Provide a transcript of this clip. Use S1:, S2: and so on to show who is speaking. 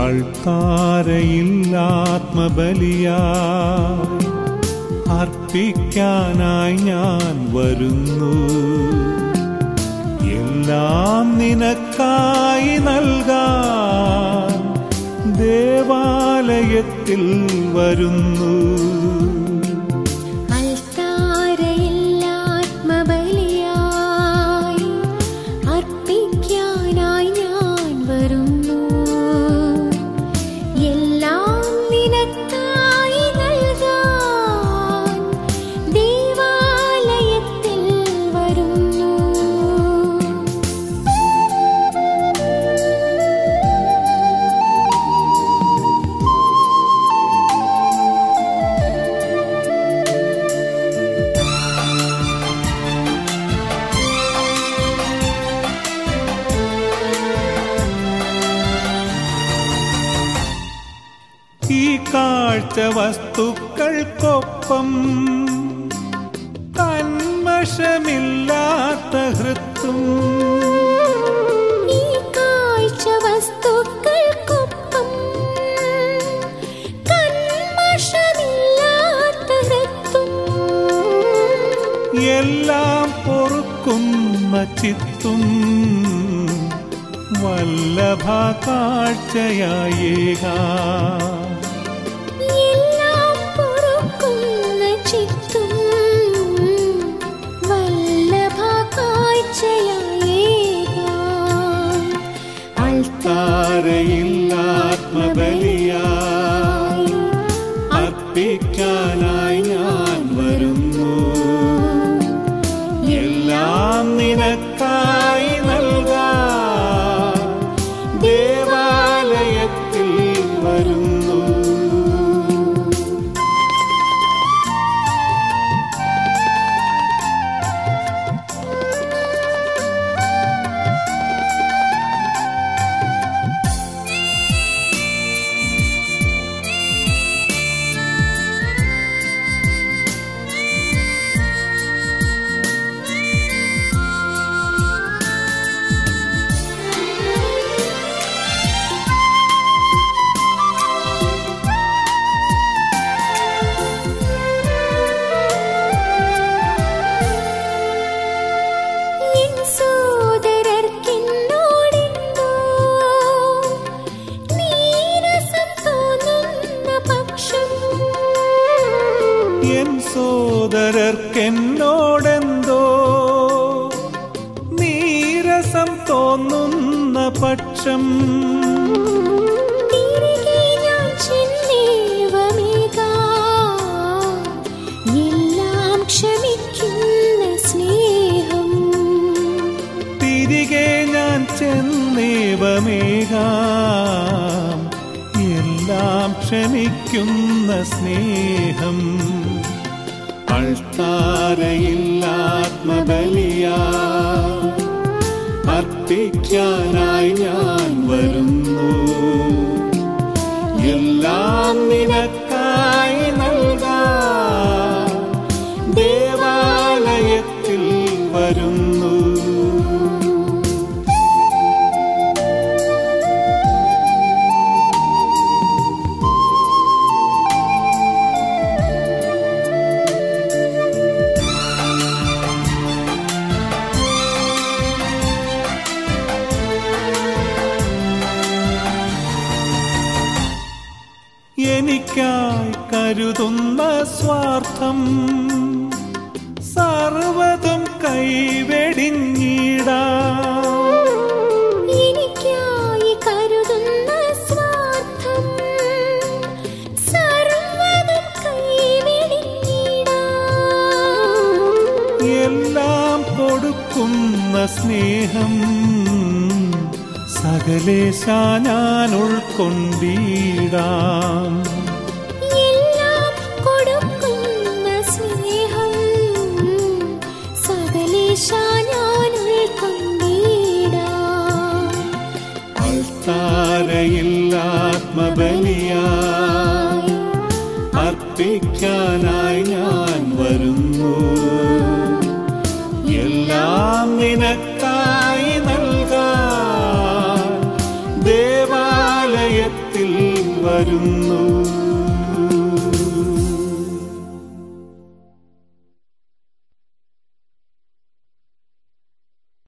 S1: അൾത്താരയിൽ ആത്മബലിയാ അർപ്പിക്കാനായി ഞാൻ വരുന്നു എല്ലാം നിനക്കായി നൽകാൻ ദേവാലയത്തിൽ വരുന്നു
S2: അൽത്താരയിൽ ആത്മബലിയായി അർപ്പിക്കാനായി ഞാൻ വരുന്നു എല്ലാം നിനക്കായി നൽകാൻ ദേവാലയത്തിൽ വരുന്നു
S1: ഈ കാഴ്ച വസ്തുക്കൾക്കൊപ്പം കന്മഷമില്ലാത്ത ഹൃത്തും
S2: ഈ കാഴ്ച വസ്തുക്കൾക്കൊപ്പം കന്മഷമില്ലാത്ത ഹൃത്തും
S1: എല്ലാം പൊറുക്കുന്ന ചിത്തും വല്ലഭ കാഴ്ചയായേക
S2: എല്ലാം പൊറുക്കുന്ന ചിത്തും വല്ലഭ കാഴ്ചയായേകാം.
S1: താരയിൽ ആത്മബലിയായി അർപ്പിക്കാനായി ഞാൻ വരുന്നു എല്ലാം നിനക്കായി നൽകാൻ ദേവാലയത്തിൽ വരുന്നു
S2: എൻ സോദരർക്കെന്നോടെന്തോ നീരസം തോന്നുന്ന പക്ഷം
S1: എൻ സോദരർക്കെന്നോടെന്തോ നീരസം തോന്നുന്ന പക്ഷം
S2: തിരികെ ഞാൻ ചെന്നേവമേകാം. എല്ലാം ക്ഷമിക്കുന്ന സ്നേഹം
S1: തിരികെ ഞാൻ ചെന്നേവമേകാം എല്ലാം ക്ഷമിക്കുന്ന സ്നേഹം അൾത്താരയിൽ ആത്മബലിയാ അർപ്പിക്കാനായി ഞാൻ വരുന്നു എല്ലാം നിനക്കായി നൽകാൻ ദേവാലയത്തിൽ വരുന്നു എനിക്കായി കരുതുന്ന സ്വാർത്ഥം സർവതും കൈവെടിഞ്ഞിടാ
S2: എനിക്കായി കരുതുന്ന സ്വാർത്ഥം സർവ്വതും കൈവെടിഞ്ഞിടാം.
S1: എല്ലാം കൊടുക്കുന്ന സ്നേഹം സകലേശ ഞാൻ ഉൾക്കൊണ്ടിടാം
S2: എല്ലാം കൊടുക്കുന്ന സ്നേഹം സകലേശ ഞാൻ ഉൾക്കൊണ്ടിടാം.
S1: അൾത്താരയിൽ ആത്മബലിയായി അർപ്പിക്കാനായി ഞാൻ വരുന്നു എല്ലാം നിനക്കായി നൽകാൻ ദേവാലയത്തിൽ വരുന്നു